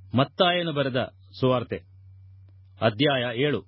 ಮತ್ತಾಯನು ಬರೆದ ಸುವಾರ್ತೆ ಅಧ್ಯಾಯ ಏಳು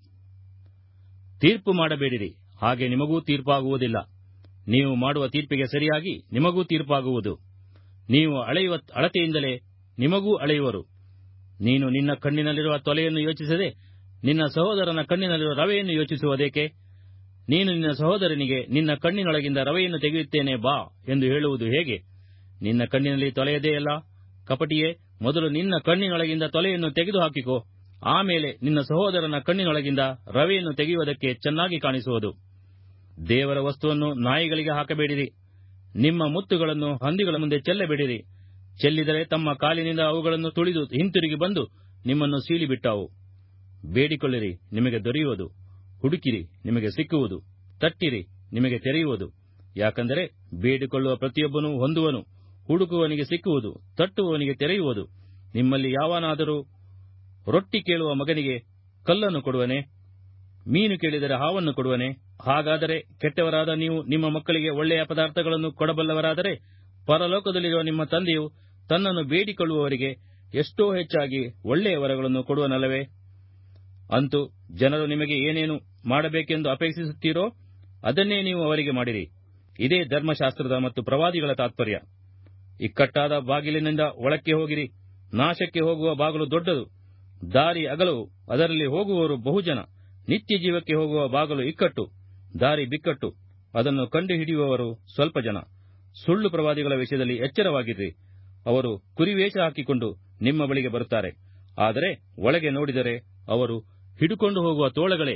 ತೀರ್ಪು ಮಾಡಬೇಡಿರಿ ಹಾಗೆ ನಿಮಗೂ ತೀರ್ಪಾಗುವುದಿಲ್ಲ ನೀವು ಮಾಡುವ ತೀರ್ಪಿಗೆ ಸರಿಯಾಗಿ ನಿಮಗೂ ತೀರ್ಪಾಗುವುದು ನೀವು ಅಳೆಯುವ ಅಳತೆಯಿಂದಲೇ ನಿಮಗೂ ಅಳೆಯುವರು ನೀನು ನಿನ್ನ ಕಣ್ಣಿನಲ್ಲಿರುವ ತೊಲೆಯನ್ನು ಯೋಚಿಸದೆ ನಿನ್ನ ಸಹೋದರನ ಕಣ್ಣಿನಲ್ಲಿರುವ ರವೆಯನ್ನು ಯೋಚಿಸುವುದೇಕೆ ನೀನು ನಿನ್ನ ಸಹೋದರನಿಗೆ ನಿನ್ನ ಕಣ್ಣಿನೊಳಗಿಂದ ರವೆಯನ್ನು ತೆಗೆಯುತ್ತೇನೆ ಬಾ ಎಂದು ಹೇಳುವುದು ಹೇಗೆ ನಿನ್ನ ಕಣ್ಣಿನಲ್ಲಿ ತೊಲೆಯದೆಯಲ್ಲ ಕಪಟಿಯೇ ಮೊದಲು ನಿನ್ನ ಕಣ್ಣಿನೊಳಗಿಂದ ತೊಲೆಯನ್ನು ತೆಗೆದುಹಾಕಿಕೋ ಆಮೇಲೆ ನಿನ್ನ ಸಹೋದರನ ಕಣ್ಣಿನೊಳಗಿಂದ ರವೆಯನ್ನು ತೆಗೆಯುವುದಕ್ಕೆ ಚೆನ್ನಾಗಿ ಕಾಣಿಸುವುದು ದೇವರ ವಸ್ತುವನ್ನು ನಾಯಿಗಳಿಗೆ ಹಾಕಬೇಡಿರಿ ನಿಮ್ಮ ಮುತ್ತುಗಳನ್ನು ಹಂದಿಗಳ ಮುಂದೆ ಚೆಲ್ಲಬೇಡಿರಿ ಚೆಲ್ಲಿದರೆ ತಮ್ಮ ಕಾಲಿನಿಂದ ಅವುಗಳನ್ನು ತುಳಿದು ಹಿಂತಿರುಗಿ ಬಂದು ನಿಮ್ಮನ್ನು ಸೀಳಿಬಿಟ್ಟಾವು ಬೇಡಿಕೊಳ್ಳಿರಿ ನಿಮಗೆ ದೊರೆಯುವುದು ಹುಡುಕಿರಿ ನಿಮಗೆ ಸಿಕ್ಕುವುದು ತಟ್ಟಿರಿ ನಿಮಗೆ ತೆರೆಯುವುದು ಯಾಕಂದರೆ ಬೇಡಿಕೊಳ್ಳುವ ಪ್ರತಿಯೊಬ್ಬನೂ ಹೊಂದುವನು ಹುಡುಕುವವನಿಗೆ ಸಿಕ್ಕುವುದು ತಟ್ಟುವವನಿಗೆ ತೆರೆಯುವುದು ನಿಮ್ಮಲ್ಲಿ ಯಾವನಾದರೂ ರೊಟ್ಟಿ ಕೇಳುವ ಮಗನಿಗೆ ಕಲ್ಲನ್ನು ಕೊಡುವನೆ ಮೀನು ಕೇಳಿದರೆ ಹಾವನ್ನು ಕೊಡುವನೆ ಹಾಗಾದರೆ ಕೆಟ್ಟವರಾದ ನೀವು ನಿಮ್ಮ ಮಕ್ಕಳಿಗೆ ಒಳ್ಳೆಯ ಪದಾರ್ಥಗಳನ್ನು ಕೊಡಬಲ್ಲವರಾದರೆ ಪರಲೋಕದಲ್ಲಿರುವ ನಿಮ್ಮ ತಂದೆಯು ತನ್ನನ್ನು ಬೇಡಿಕೊಳ್ಳುವವರಿಗೆ ಎಷ್ಟೋ ಹೆಚ್ಚಾಗಿ ಒಳ್ಳೆಯ ವರಗಳನ್ನು ಕೊಡುವನಲ್ಲವೇ ಅಂತೂ ಜನರು ನಿಮಗೆ ಏನೇನು ಮಾಡಬೇಕೆಂದು ಅಪೇಕ್ಷಿಸುತ್ತೀರೋ ಅದನ್ನೇ ನೀವು ಅವರಿಗೆ ಮಾಡಿರಿ ಇದೇ ಧರ್ಮಶಾಸ್ತ್ರದ ಮತ್ತು ಪ್ರವಾದಿಗಳ ತಾತ್ಪರ್ಯ ಇಕ್ಕಟ್ಟಾದ ಬಾಗಿಲಿನಿಂದ ಒಳಕ್ಕೆ ಹೋಗಿರಿ ನಾಶಕ್ಕೆ ಹೋಗುವ ಬಾಗಿಲು ದೊಡ್ಡದು ದಾರಿ ಅಗಲವು ಅದರಲ್ಲಿ ಹೋಗುವವರು ಬಹುಜನ ನಿತ್ಯ ಜೀವಕ್ಕೆ ಹೋಗುವ ಬಾಗಿಲು ಇಕ್ಕಟ್ಟು ದಾರಿ ಬಿಕ್ಕಟ್ಟು ಅದನ್ನು ಕಂಡುಹಿಡಿಯುವವರು ಸ್ವಲ್ಪ ಜನ ಸುಳ್ಳು ಪ್ರವಾದಿಗಳ ವಿಷಯದಲ್ಲಿ ಎಚ್ಚರವಾಗಿರ್ರಿ ಅವರು ಕುರಿವೇಷ ಹಾಕಿಕೊಂಡು ನಿಮ್ಮ ಬಳಿಗೆ ಬರುತ್ತಾರೆ ಆದರೆ ಒಳಗೆ ನೋಡಿದರೆ ಅವರು ಹಿಡುಕೊಂಡು ಹೋಗುವ ತೋಳಗಳೇ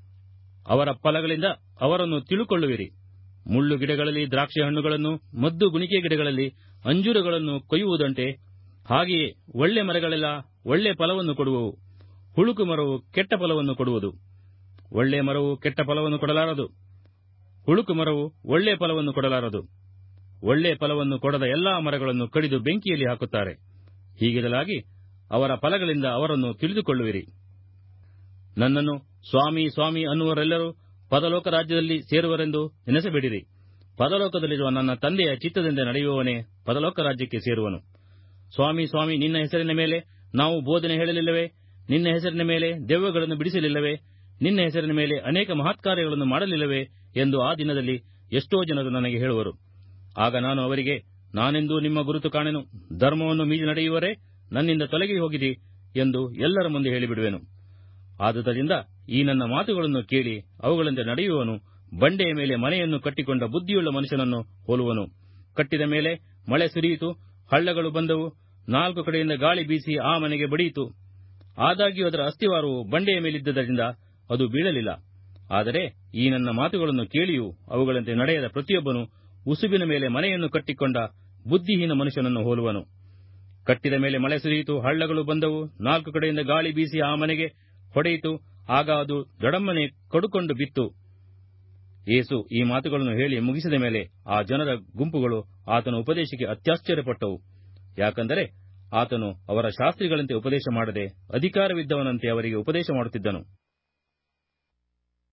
ಅವರ ಫಲಗಳಿಂದ ಅವರನ್ನು ತಿಳುಕೊಳ್ಳುವಿರಿ ಮುಳ್ಳು ಗಿಡಗಳಲ್ಲಿ ದ್ರಾಕ್ಷಿ ಹಣ್ಣುಗಳನ್ನು ಮದ್ದು ಗುಣಿಕೆ ಗಿಡಗಳಲ್ಲಿ ಅಂಜೂರಗಳನ್ನು ಕೊಯ್ಯುವುದಂತೆ ಹಾಗೆಯೇ ಒಳ್ಳೆ ಮರಗಳೆಲ್ಲ ಒಳ್ಳೆ ಫಲವನ್ನು ಕೊಡುವವು ಹುಳುಕು ಮರವು ಕೆಟ್ಟ ಫಲವನ್ನು ಕೊಡುವುದು ಒಳ್ಳೆ ಮರವು ಕೆಟ್ಟ ಫಲವನ್ನು ಕೊಡಲಾರದು ಹುಳುಕು ಮರವು ಒಳ್ಳೆ ಫಲವನ್ನು ಕೊಡಲಾರದು ಒಳ್ಳೆ ಫಲವನ್ನು ಕೊಡದ ಎಲ್ಲಾ ಮರಗಳನ್ನು ಕಡಿದು ಬೆಂಕಿಯಲ್ಲಿ ಹಾಕುತ್ತಾರೆ ಹೀಗಿರಲಾಗಿ ಅವರ ಫಲಗಳಿಂದ ಅವರನ್ನು ತಿಳಿದುಕೊಳ್ಳುವಿರಿ ನನ್ನನ್ನು ಸ್ವಾಮಿ ಸ್ವಾಮಿ ಅನ್ನುವರೆಲ್ಲರೂ ಪದಲೋಕ ರಾಜ್ಯದಲ್ಲಿ ಸೇರುವರೆಂದು ನೆನೆಸಬೇಡಿರಿ ಪದಲೋಕದಲ್ಲಿರುವ ನನ್ನ ತಂದೆಯ ಚಿತ್ತದಿಂದ ನಡೆಯುವವನೇ ಪದಲೋಕ ರಾಜ್ಯಕ್ಕೆ ಸೇರುವನು ಸ್ವಾಮಿ ಸ್ವಾಮಿ ನಿನ್ನ ಹೆಸರಿನ ಮೇಲೆ ನಾವು ಬೋಧನೆ ಹೇಳಲಿಲ್ಲವೇ ನಿನ್ನ ಹೆಸರಿನ ಮೇಲೆ ದೆವ್ವಗಳನ್ನು ಬಿಡಿಸಲಿಲ್ಲವೇ ನಿನ್ನ ಹೆಸರಿನ ಮೇಲೆ ಅನೇಕ ಮಹತ್ಕಾರ್ಯಗಳನ್ನು ಮಾಡಲಿಲ್ಲವೇ ಎಂದು ಆ ದಿನದಲ್ಲಿ ಎಷ್ಟೋ ಜನರು ನನಗೆ ಹೇಳುವರು ಆಗ ನಾನು ಅವರಿಗೆ ನಾನೆಂದೂ ನಿಮ್ಮ ಗುರುತು ಕಾಣೆನು ಧರ್ಮವನ್ನು ಮೀರಿ ನಡೆಯುವರೇ ನನ್ನಿಂದ ತೊಲಗಿ ಹೋಗಿರಿ ಎಂದು ಎಲ್ಲರ ಮುಂದೆ ಹೇಳಿಬಿಡುವೆನು ಆದುದರಿಂದ ಈ ನನ್ನ ಮಾತುಗಳನ್ನು ಕೇಳಿ ಅವುಗಳಿಂದ ನಡೆಯುವನು ಬಂಡೆಯ ಮೇಲೆ ಮನೆಯನ್ನು ಕಟ್ಟಿಕೊಂಡ ಬುದ್ಧಿಯುಳ್ಳ ಮನುಷ್ಯನನ್ನು ಹೋಲುವನು ಕಟ್ಟಿದ ಮೇಲೆ ಮಳೆ ಸುರಿಯಿತು ಹಳ್ಳಗಳು ಬಂದವು ನಾಲ್ಕು ಕಡೆಯಿಂದ ಗಾಳಿ ಬೀಸಿ ಆ ಮನೆಗೆ ಬಡಿಯಿತು ಆದಾಗ್ಯೂ ಅದರ ಅಸ್ಥಿವಾರವು ಬಂಡೆಯ ಮೇಲಿದ್ದರಿಂದ ಅದು ಬೀಳಲಿಲ್ಲ ಆದರೆ ಈ ನನ್ನ ಮಾತುಗಳನ್ನು ಕೇಳಿಯೂ ಅವುಗಳಂತೆ ನಡೆಯದ ಪ್ರತಿಯೊಬ್ಬನು ಉಸುಬಿನ ಮೇಲೆ ಮನೆಯನ್ನು ಕಟ್ಟಿಕೊಂಡ ಬುದ್ಧಿಹೀನ ಮನುಷ್ಯನನ್ನು ಹೋಲುವನು ಕಟ್ಟಿದ ಮೇಲೆ ಮಳೆ ಸುರಿಯಿತು ಹಳ್ಳಗಳು ಬಂದವು ನಾಲ್ಕು ಕಡೆಯಿಂದ ಗಾಳಿ ಬೀಸಿ ಆ ಮನೆಗೆ ಹೊಡೆಯಿತು ಆಗ ಅದು ದಡಮ್ಮನೆ ಕಡುಕೊಂಡು ಬಿತ್ತು ಯೇಸು ಈ ಮಾತುಗಳನ್ನು ಹೇಳಿ ಮುಗಿಸಿದ ಮೇಲೆ ಆ ಜನರ ಗುಂಪುಗಳು ಆತನ ಉಪದೇಶಕ್ಕೆ ಅತ್ಯಾಶ್ಚರ್ಯಪಟ್ಟವು ಯಾಕಂದರೆ ಆತನು ಅವರ ಶಾಸ್ತ್ರಿಗಳಂತೆ ಉಪದೇಶ ಮಾಡದೆ ಅಧಿಕಾರವಿದ್ದವನಂತೆ ಅವರಿಗೆ ಉಪದೇಶ ಮಾಡುತ್ತಿದ್ದನು